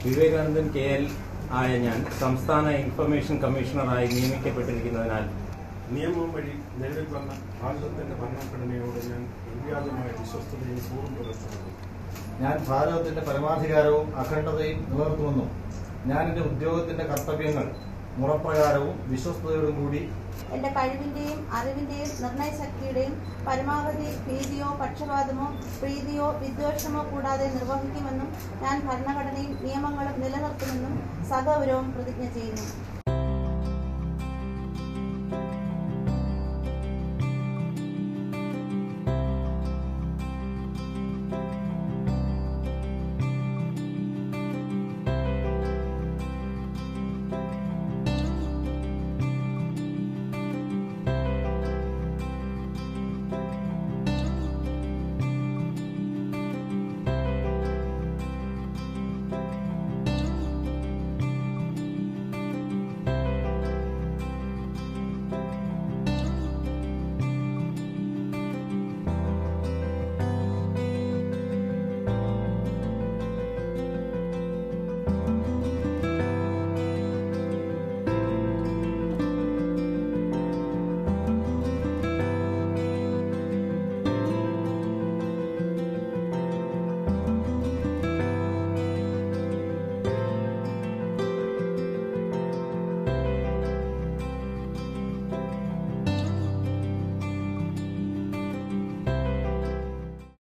വിവേകാനന്ദൻ K L ആയ ഞാൻ സംസ്ഥാന ഇൻഫർമേഷൻ കമ്മീഷണറായി നിയമിക്കപ്പെട്ടിരിക്കുന്നതിനാൽ നിയമം വഴി നിലവിൽ വന്ന ഭാരതത്തിന്റെ ഭരണഘടനയോട് ഞാൻ നിർവ്യാജമായ വിശ്വസ്തതയും പൂർവ്വം പുലർത്തുന്നു ഞാൻ ഭാരതത്തിന്റെ പരമാധികാരവും അഖണ്ഡതയും നിലനിർത്തുമെന്നും ഞാൻ എന്റെ ഉദ്യോഗത്തിന്റെ കർത്തവ്യങ്ങൾ മുറപ്രകാരവും വിശ്വസ്തയോടും കൂടി എന്റെ കഴിവിന്റെയും അറിവിന്റെയും നിർണയശക്തിയുടെയും പരമാവധി ഭീതിയോ പക്ഷപാതമോ പ്രീതിയോ വിദ്വേഷമോ കൂടാതെ നിർവഹിക്കുമെന്നും ഞാൻ ഭരണഘടനയും നിയമങ്ങളും നിലനിർത്തുമെന്നും സഗൗരവം പ്രതിജ്ഞ ചെയ്യുന്നു